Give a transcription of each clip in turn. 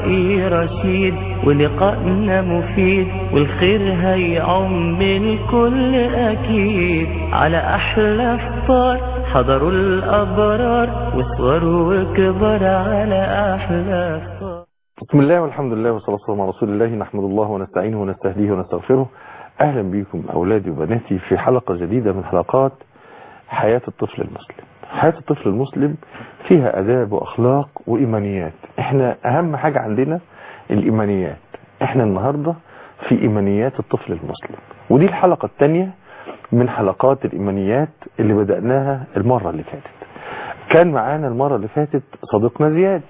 ورأي رشيد ولقائنا مفيد والخير هيعم الكل أكيد على أحلى فطار حضروا الأبرار وصغروا وكبر على أحلى فطار بسم الله والحمد لله والصلاة والسلام على رسول الله نحمد الله ونستعينه ونستهديه ونستغفره أهلا بكم أولادي وبناتي في حلقة جديدة من حلقات حياة الطفل المسلم حياة الطفل المسلم فيها أداب وأخلاق وإيمانيات احنا أهم حاجة عندنا الإيمانيات احنا النهاردة في إيمانيات الطفل المسلم ودي الحلقة الثانية من حلقات الإيمانيات اللي بدأناها المرة اللي فاتت كان معانا المرة اللي فاتت صديقنا زياد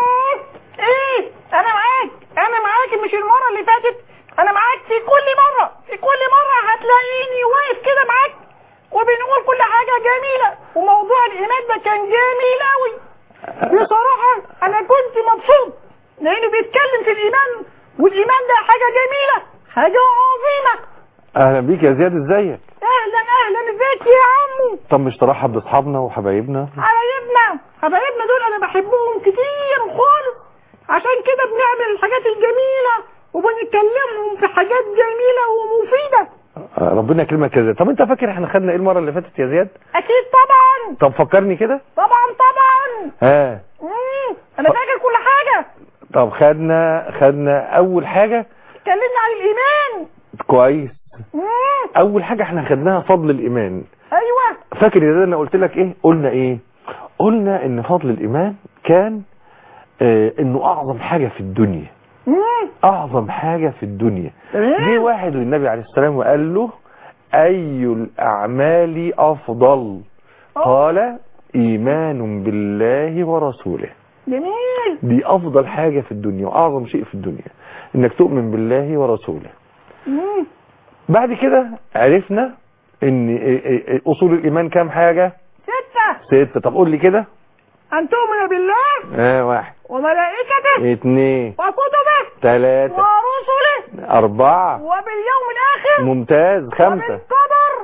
ايه انا معاك انا معاك مش المره اللي فاتت انا معاك في كل مره في كل مره هتلاقيني واقف كده معاك وبنقول كل حاجه جميله وموضوع الايمان ده كان جميل قوي بصراحه انا كنت مبسوط لانه بيتكلم في الايمان والايمان ده حاجه جميله حاجه عظيمه أهلا بيك يا زياد ازيك اهلا اهلا ازيك يا عمو طب مش ترحب باصحابنا وحبايبنا حبايبنا حبايبنا دول انا بحبهم كتير خالص عشان كده بنعمل الحاجات الجميلة وبنتكلمهم في حاجات جميلة ومفيدة آه، ربنا يكرمك يا زياد طب انت فاكر احنا خدنا ايه المرة اللي فاتت يا زياد اكيد طبعا طب فكرني كده طبعا طبعا ها مم. انا فاكر كل حاجة طب خدنا خدنا اول حاجة اتكلمنا عن الايمان كويس مم. اول حاجة احنا خدناها فضل الايمان ايوه فاكر يا زياد انا قلت لك ايه قلنا ايه قلنا ان فضل الايمان كان اه انه اعظم حاجة في الدنيا مم. اعظم حاجة في الدنيا تمام. جه واحد للنبي عليه السلام وقال له اي الاعمال افضل قال ايمان بالله ورسوله جميل دي افضل حاجة في الدنيا واعظم شيء في الدنيا انك تؤمن بالله ورسوله مم. بعد كده عرفنا ان إيه إيه إيه اصول الايمان كام حاجة ستة ستة طب قول لي كده ان تؤمن بالله اه واحد وملائكته اتنين وكتبه تلاتة ورسله اربعة وباليوم الاخر ممتاز خمسة وبالقدر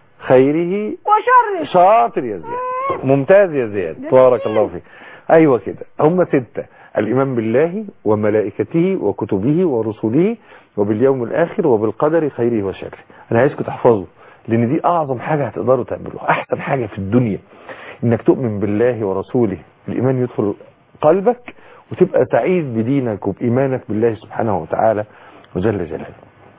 خيره وشره شاطر يا زياد ممتاز يا زياد بارك الله فيك ايوه كده هم ستة الايمان بالله وملائكته وكتبه ورسله وباليوم الاخر وبالقدر خيره وشره انا عايزكم تحفظوا لان دي اعظم حاجة هتقدروا تعملوها احسن حاجة في الدنيا انك تؤمن بالله ورسوله الايمان يدخل قلبك وتبقى سعيد بدينك وبايمانك بالله سبحانه وتعالى وجل جلاله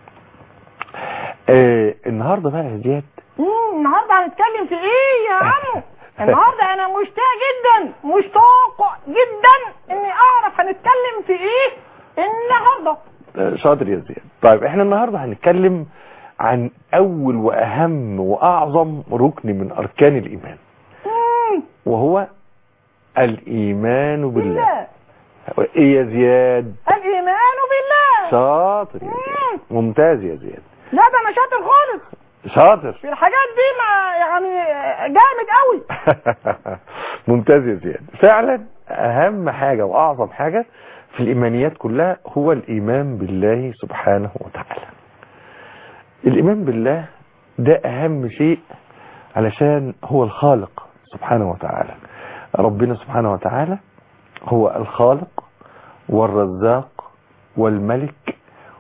آه النهارده بقى يا زياد مم، النهارده هنتكلم في ايه يا عمو النهارده انا مشتاق جدا مشتاق جدا اني اعرف هنتكلم في ايه النهارده آه، شاطر يا زياد طيب احنا النهارده هنتكلم عن اول واهم واعظم ركن من اركان الايمان مم، وهو الايمان بالله بالله ايه يا زياد الايمان بالله شاطر يا زياد ممتاز يا زياد لا ده انا شاطر خالص شاطر في الحاجات دي ما يعني جامد قوي ممتاز يا زياد فعلا اهم حاجة واعظم حاجة في الايمانيات كلها هو الايمان بالله سبحانه وتعالى الايمان بالله ده اهم شيء علشان هو الخالق سبحانه وتعالى ربنا سبحانه وتعالى هو الخالق والرزاق والملك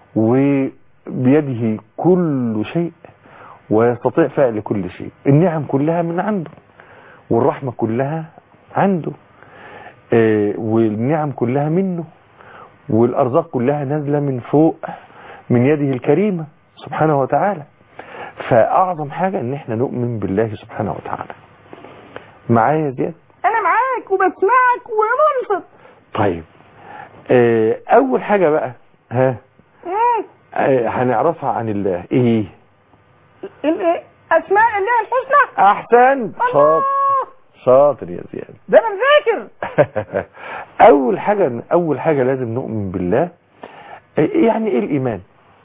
وبيده كل شيء ويستطيع فعل كل شيء النعم كلها من عنده والرحمة كلها عنده آه، والنعم كلها منه والأرزاق كلها نازلة من فوق من يده الكريمة سبحانه وتعالى فأعظم حاجة ان احنا نؤمن بالله سبحانه وتعالى معايا يا زياد انا معاك وبسمعك ومنصت طيب آه، اول حاجة بقى ها مم، آه، هنعرفها عن الله ايه ال- اسماء الله الحسنى احسن شاطر الله شاطر يا زياد ده انا مذاكر اول حاجة اول حاجة لازم نؤمن بالله يعني ايه الايمان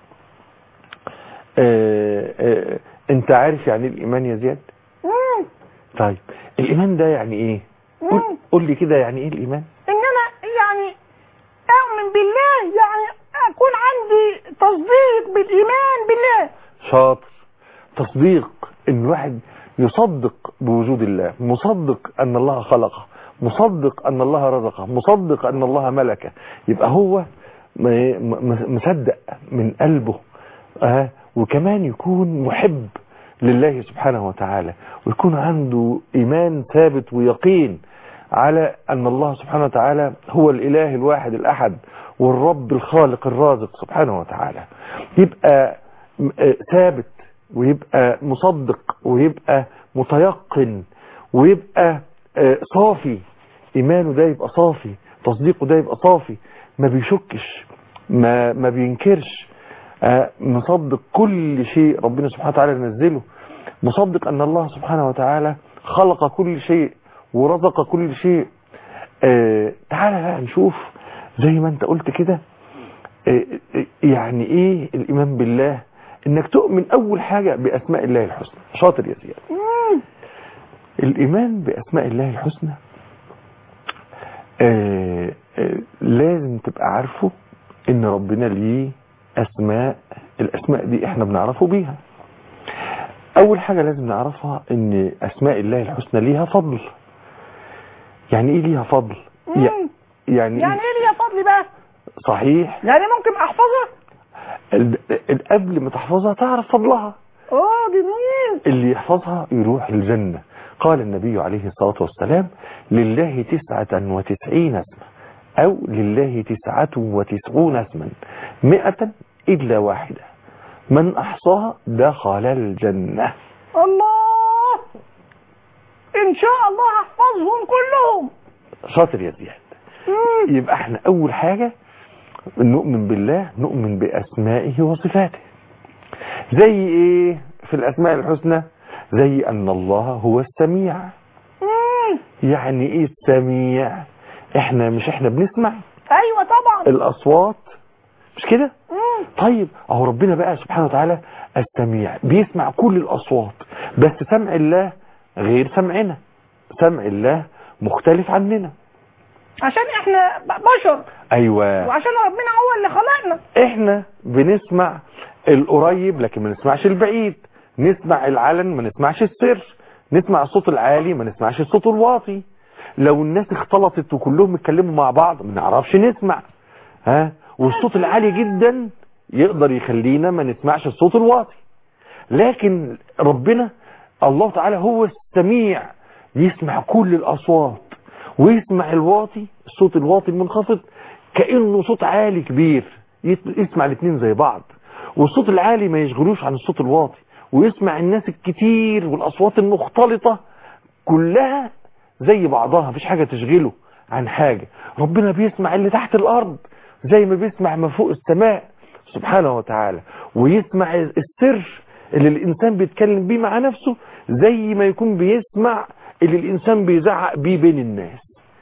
آه، آه، انت عارف يعني ايه الايمان يا زياد مم، طيب الايمان ده يعني ايه قول, مم. قول لي كده يعني ايه الايمان ان انا يعني اؤمن بالله يعني اكون عندي تصديق بالايمان بالله شاطر تصديق ان الواحد يصدق بوجود الله مصدق ان الله خلقه مصدق ان الله رزقه مصدق ان الله ملكه يبقى هو م- م- مصدق من قلبه آه وكمان يكون محب لله سبحانه وتعالى ويكون عنده ايمان ثابت ويقين على ان الله سبحانه وتعالى هو الاله الواحد الاحد والرب الخالق الرازق سبحانه وتعالى يبقى م- آه ثابت ويبقى مصدق ويبقى متيقن ويبقى آه، صافي ايمانه ده يبقى صافي تصديقه ده يبقى صافي ما بيشكش ما ما بينكرش آه، مصدق كل شيء ربنا سبحانه وتعالى نزله مصدق ان الله سبحانه وتعالى خلق كل شيء ورزق كل شيء آه، تعالى بقى نشوف زي ما انت قلت كده آه، آه، يعني ايه الايمان بالله انك تؤمن اول حاجة باسماء الله الحسنى شاطر يا زياد مم. الإيمان بأسماء الله الحسنى آه آه لازم تبقى عارفه إن ربنا ليه أسماء الأسماء دي إحنا بنعرفه بيها أول حاجة لازم نعرفها إن أسماء الله الحسنى ليها فضل يعني إيه ليها فضل مم. يعني, يعني ايه لي يا فضل بقى صحيح يعني ممكن احفظها ال- ال- قبل ما تحفظها تعرف فضلها اه جميل اللي يحفظها يروح الجنة قال النبي عليه الصلاة والسلام لله تسعة وتسعين اسما أو لله تسعة وتسعون اسما مئة إلا واحدة من أحصاها دخل الجنة الله ان شاء الله هحفظهم كلهم شاطر يا زياد مم. يبقى احنا أول حاجة نؤمن بالله نؤمن بأسمائه وصفاته زي ايه في الأسماء الحسنى زي أن الله هو السميع مم. يعني ايه السميع احنا مش احنا بنسمع ايوه طبعا الاصوات مش كده مم. طيب اهو ربنا بقى سبحانه وتعالى السميع بيسمع كل الاصوات بس سمع الله غير سمعنا سمع الله مختلف عننا عشان احنا ب- بشر ايوه وعشان ربنا هو اللي خلقنا احنا بنسمع القريب لكن ما نسمعش البعيد نسمع العلن ما نسمعش السر نسمع الصوت العالي ما نسمعش الصوت الواطي لو الناس اختلطت وكلهم اتكلموا مع بعض ما نعرفش نسمع ها والصوت العالي جدا يقدر يخلينا ما نسمعش الصوت الواطي لكن ربنا الله تعالى هو السميع يسمع كل الأصوات ويسمع الواطي الصوت الواطي المنخفض كأنه صوت عالي كبير يت- يسمع الاثنين زي بعض والصوت العالي ما يشغلوش عن الصوت الواطي ويسمع الناس الكتير والأصوات المختلطة كلها زي بعضها مفيش حاجة تشغله عن حاجة ربنا بيسمع اللي تحت الأرض زي ما بيسمع ما فوق السماء سبحانه وتعالى ويسمع السر اللي الإنسان بيتكلم بيه مع نفسه زي ما يكون بيسمع اللي الإنسان بيزعق بيه بين الناس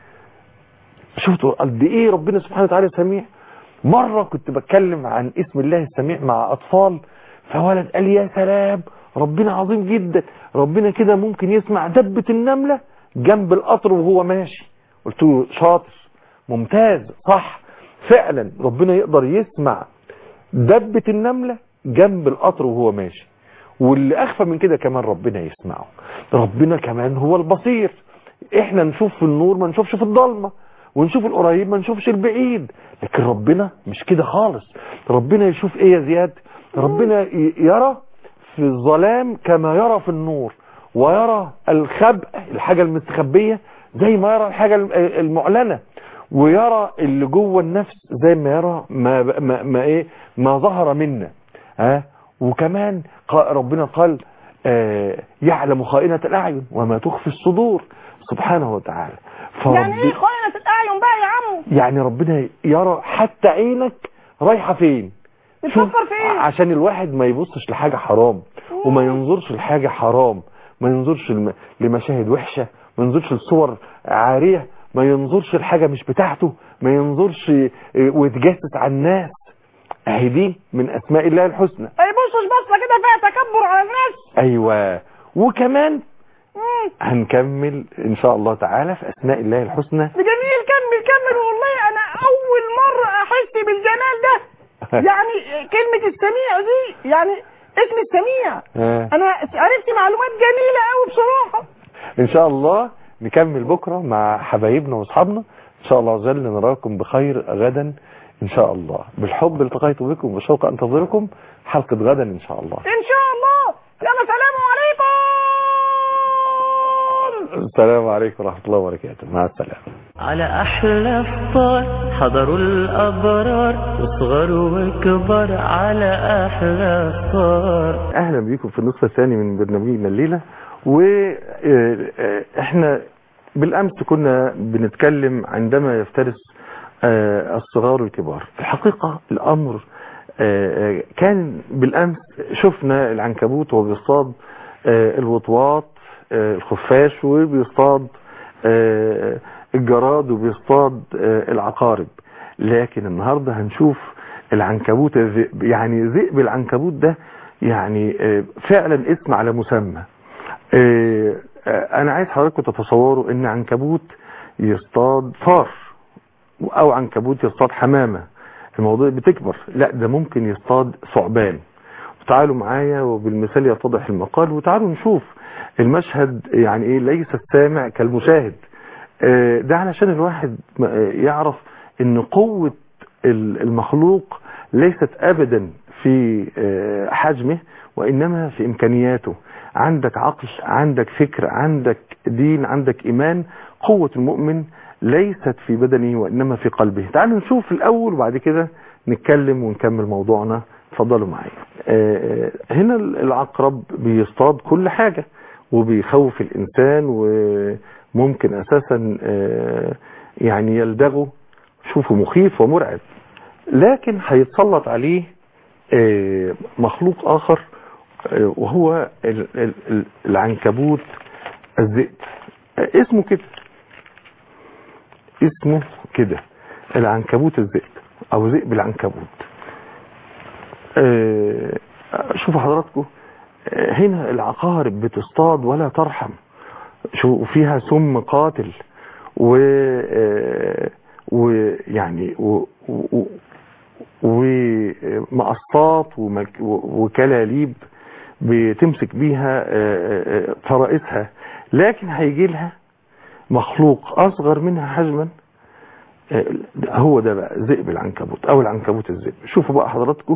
شفتوا قد إيه ربنا سبحانه وتعالى سميع مرة كنت بتكلم عن اسم الله السميع مع أطفال فولد قال يا سلام ربنا عظيم جدا ربنا كده ممكن يسمع دبة النملة جنب القطر وهو ماشي قلت له شاطر ممتاز صح فعلا ربنا يقدر يسمع دبة النملة جنب القطر وهو ماشي واللي أخفى من كده كمان ربنا يسمعه ربنا كمان هو البصير احنا نشوف في النور ما نشوفش في الضلمة ونشوف القريب ما نشوفش البعيد لكن ربنا مش كده خالص ربنا يشوف ايه يا زياد ربنا ي- يرى في الظلام كما يرى في النور ويرى الخبء الحاجة المستخبية زي ما يرى الحاجة الم- المعلنة ويرى اللي جوه النفس زي ما يرى ما, ما, ما ايه ما ظهر منا ها وكمان قا- ربنا قال آه يعلم خائنة الأعين وما تخفي الصدور سبحانه وتعالى يعني ايه فرب خائنة الاعين بقى يا عمو يعني ربنا يرى حتى عينك رايحة فين شوف، بتفكر في ايه عشان الواحد ما يبصش لحاجة حرام وما ينظرش لحاجة حرام ما ينظرش لم- لمشاهد وحشة ما ينظرش لصور عارية ما ينظرش لحاجة مش بتاعته ما ينظرش آه، ويتجسس على الناس اهي دي من اسماء الله الحسنى ما يبصش بصة كده فيها تكبر على الناس ايوه وكمان مم. هنكمل ان شاء الله تعالى في اسماء الله الحسنى جميل كمل كمل والله انا اول مرة احس بالجمال ده يعني كلمة السميع دي يعني اسم السميع آه. انا عرفت معلومات جميلة قوي بصراحة ان شاء الله نكمل بكرة مع حبايبنا واصحابنا ان شاء الله عز وجل نراكم بخير غدا ان شاء الله بالحب التقيت بكم وبالشوق انتظركم حلقة غدا ان شاء الله ان شاء الله يلا سلام عليكم السلام عليكم ورحمة الله وبركاته مع السلامة على أحلى فطار حضروا الأبرار وصغر وكبر على أحلى فطار اهلا بيكم في النصف الثاني من برنامجنا الليله واحنا بالامس كنا بنتكلم عندما يفترس آه، الصغار والكبار في الحقيقه الامر آه، آه، كان بالامس شفنا العنكبوت وهو بيصطاد آه، الوطواط آه، الخفاش وبيصطاد آه، الجراد وبيصطاد آه، العقارب لكن النهارده هنشوف العنكبوت الذئب يعني ذئب العنكبوت ده يعني آه، فعلا اسم على مسمى آه، آه، انا عايز حضراتكم تتصوروا ان عنكبوت يصطاد فار او عنكبوت يصطاد حمامة الموضوع بتكبر لا ده ممكن يصطاد ثعبان تعالوا معايا وبالمثال يتضح المقال وتعالوا نشوف المشهد يعني ايه ليس السامع كالمشاهد آه، ده علشان الواحد م- آه، يعرف ان قوة ال- المخلوق ليست ابدا في آه، حجمه وانما في امكانياته عندك عقل عندك فكر عندك دين عندك ايمان قوة المؤمن ليست في بدنه وانما في قلبه تعالوا نشوف الاول وبعد كده نتكلم ونكمل موضوعنا اتفضلوا معايا آه، آه، هنا العقرب بيصطاد كل حاجة وبيخوف الانسان وممكن اساسا آه، يعني يلدغه شوفه مخيف ومرعب لكن هيتسلط عليه آه، مخلوق اخر آه، وهو ال- ال- ال- العنكبوت الذئب آه، اسمه كده اسمه كده العنكبوت الذئب او ذئب العنكبوت آه، شوفوا حضراتكم آه، هنا العقارب بتصطاد ولا ترحم شو فيها سم قاتل و آه، ويعني و- و- ومقصات ومك- وكلاليب بتمسك بيها آه، آه، فرائسها لكن هيجي لها مخلوق اصغر منها حجما آه، هو ده بقى ذئب العنكبوت او العنكبوت الذئب شوفوا بقى حضراتكم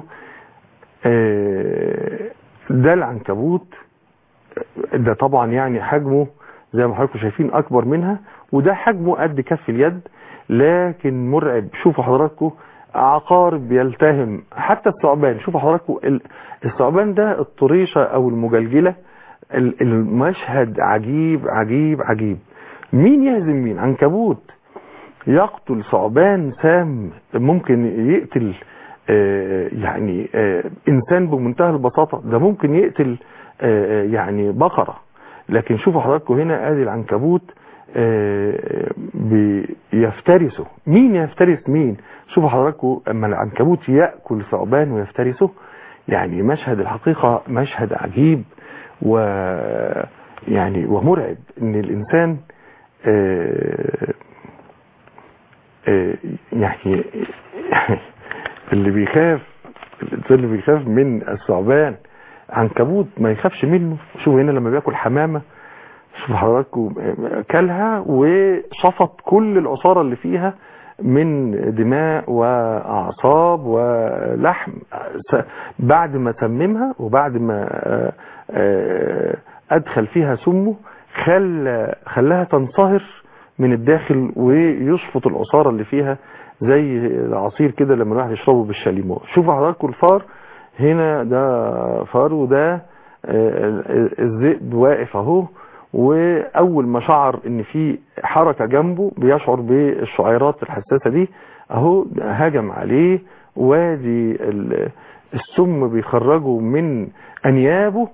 آه، ده العنكبوت ده طبعا يعني حجمه زي ما حضراتكم شايفين اكبر منها وده حجمه قد كف اليد لكن مرعب شوفوا حضراتكم عقارب يلتهم حتى الثعبان شوفوا حضراتكم ال- الثعبان ده الطريشة او المجلجلة ال- المشهد عجيب عجيب عجيب مين يهزم مين عنكبوت يقتل ثعبان سام ممكن يقتل آه، يعني آه، انسان بمنتهى البساطة ده ممكن يقتل آه، يعني بقرة لكن شوفوا حضراتكم هنا ادي العنكبوت آه، بيفترسه مين يفترس مين شوفوا حضراتكم اما العنكبوت يأكل ثعبان ويفترسه يعني مشهد الحقيقة مشهد عجيب و يعني ومرعب ان الانسان آه، آه، يعني اللي بيخاف الانسان اللي بيخاف من الثعبان عنكبوت ما يخافش منه شوفوا هنا لما بياكل حمامه شوفوا حضراتكم آه، كلها وشفط كل العصاره اللي فيها من دماء واعصاب ولحم س- بعد ما تممها وبعد ما آه، آه، ادخل فيها سمه خلى خلاها تنصهر من الداخل ويشفط العصاره اللي فيها زي العصير كده لما الواحد يشربه بالشاليمو شوفوا حضراتكم الفار هنا ده فار وده آه، الذئب واقف اهو واول ما شعر ان في حركه جنبه بيشعر بالشعيرات الحساسه دي اهو هجم عليه وادي ال- السم بيخرجه من انيابه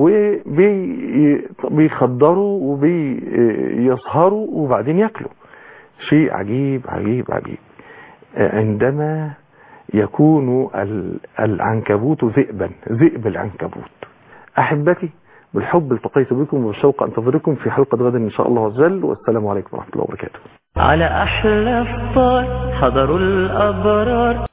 وبيخدروا وبيصهروا وبعدين ياكلوا شيء عجيب عجيب عجيب عندما يكون ال- العنكبوت ذئبا ذئب العنكبوت احبتي بالحب التقيت بكم وبالشوق انتظركم في حلقه غد ان شاء الله عز وجل والسلام عليكم ورحمه الله وبركاته على أحلى فطار حضروا الأبرار